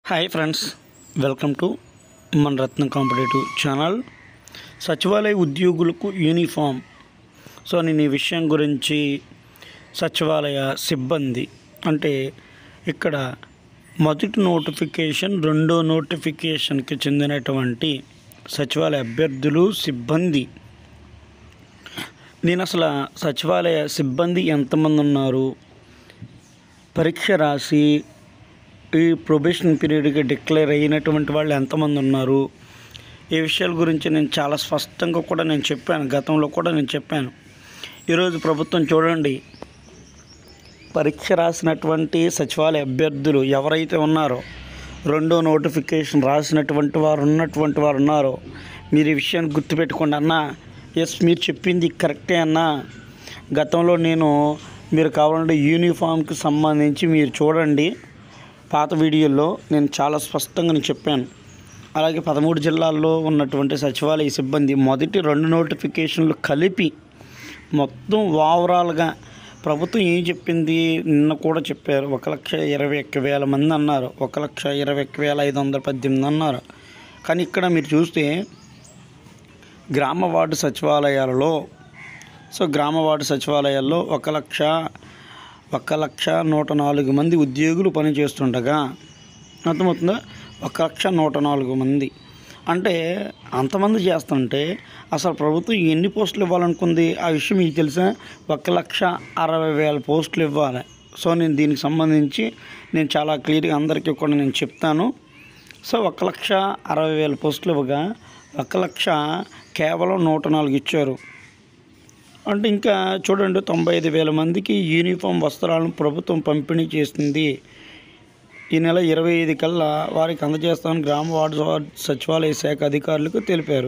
hi friends welcome to మన రత్నం competitive channel సచివాలయ ఉద్యోగులకు యూనిఫామ్ సో నేను ఈ విషయం గురించి సచివాలయ సిబ్బంది అంటే ఇక్కడ మొదటి నోటిఫికేషన్ రెండో నోటిఫికేషన్కి చెందినటువంటి సచివాలయ అభ్యర్థులు సిబ్బంది నేను అసలు సచివాలయ సిబ్బంది ఎంతమంది ఉన్నారు పరీక్ష రాసి ఈ ప్రొబేషన్ పీరియడ్కి డిక్లేర్ అయినటువంటి వాళ్ళు ఎంతమంది ఉన్నారు ఈ విషయాల గురించి నేను చాలా స్పష్టంగా కూడా నేను చెప్పాను గతంలో కూడా నేను చెప్పాను ఈరోజు ప్రభుత్వం చూడండి పరీక్ష రాసినటువంటి సచివాలయ అభ్యర్థులు ఎవరైతే ఉన్నారో రెండో నోటిఫికేషన్ రాసినటువంటి వారు ఉన్నటువంటి వారు ఉన్నారో మీరు ఈ విషయాన్ని గుర్తుపెట్టుకోండి అన్నా ఎస్ మీరు చెప్పింది కరెక్టే అన్నా గతంలో నేను మీరు కావాలంటే యూనిఫామ్కి సంబంధించి మీరు చూడండి పాత వీడియోల్లో నేను చాలా స్పష్టంగా నేను చెప్పాను అలాగే పదమూడు జిల్లాల్లో ఉన్నటువంటి సచివాలయ సిబ్బంది మొదటి రెండు నోటిఫికేషన్లు కలిపి మొత్తం ఓవరాల్గా ప్రభుత్వం ఏం చెప్పింది నిన్న కూడా చెప్పారు ఒక లక్ష ఇరవై ఒక్క వేల మంది అన్నారు ఒక లక్ష ఇరవై ఒక్క వేల ఐదు వందల పద్దెనిమిది అన్నారు కానీ ఇక్కడ మీరు చూస్తే గ్రామ వార్డు సచివాలయాలలో సో గ్రామ వార్డు సచివాలయాల్లో ఒక లక్ష ఒక లక్ష నూట నాలుగు మంది ఉద్యోగులు పనిచేస్తుండగా అర్థమవుతుందా ఒక లక్ష నూట నాలుగు మంది అంటే అంతమంది చేస్తుంటే అసలు ప్రభుత్వం ఎన్ని పోస్టులు ఇవ్వాలనుకుంది ఆ విషయం మీకు తెలుసా ఒక లక్ష అరవై వేల పోస్టులు ఇవ్వాలి సో నేను దీనికి సంబంధించి నేను చాలా క్లియర్గా అందరికీ కూడా నేను చెప్తాను సో ఒక లక్ష అరవై వేల పోస్టులు ఇవ్వగా ఒక లక్ష కేవలం నూట నాలుగు ఇచ్చారు అంటే ఇంకా చూడండి తొంభై ఐదు వేల మందికి యూనిఫామ్ వస్త్రాలను ప్రభుత్వం పంపిణీ చేస్తుంది ఈ నెల ఇరవై ఐదు కల్లా వారికి అందజేస్తామని గ్రామ వార్డు స- సచివాలయ శాఖ అధికారులకు తెలిపారు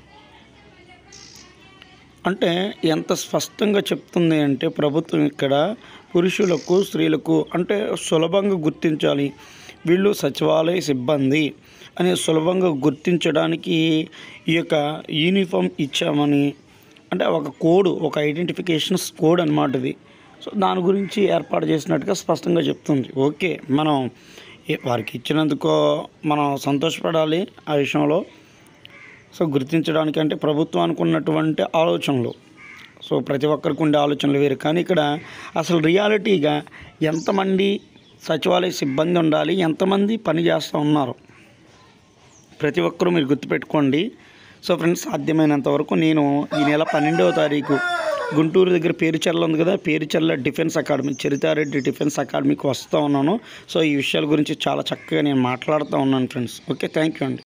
అంటే ఎంత స్పష్టంగా చెప్తుంది అంటే ప్రభుత్వం ఇక్కడ పురుషులకు స్త్రీలకు అంటే సులభంగా గుర్తించాలి వీళ్ళు సచివాలయ సిబ్బంది అని సులభంగా గుర్తించడానికి ఈ యొక్క యూనిఫామ్ ఇచ్చామని అంటే ఒక కోడ్ ఒక ఐడెంటిఫికేషన్ కోడ్ అన్నమాట ఇది సో దాని గురించి ఏర్పాటు చేసినట్టుగా స్పష్టంగా చెప్తుంది ఓకే మనం ఏ- వారికి ఇచ్చినందుకు మనం సంతోషపడాలి ఆ విషయంలో సో గుర్తించడానికి అంటే ప్రభుత్వానికి ఉన్నటువంటి ఆలోచనలు సో ప్రతి ఒక్కరికి ఉండే ఆలోచనలు వేరు కానీ ఇక్కడ అసలు రియాలిటీగా ఎంతమంది సచివాలయ సిబ్బంది ఉండాలి ఎంతమంది పని చేస్తూ ఉన్నారు ప్రతి ఒక్కరూ మీరు గుర్తుపెట్టుకోండి సో ఫ్రెండ్స్ సాధ్యమైనంత వరకు నేను ఈ నెల పన్నెండవ తారీఖు గుంటూరు దగ్గర పేరుచెర్ల ఉంది కదా Perucherla defence academy Charitha Reddy defence అకాడమీకి వస్తూ ఉన్నాను సో ఈ విషయాల గురించి చాలా చక్కగా నేను మాట్లాడుతూ ఉన్నాను ఫ్రెండ్స్ ఓకే థ్యాంక్ యూ అండి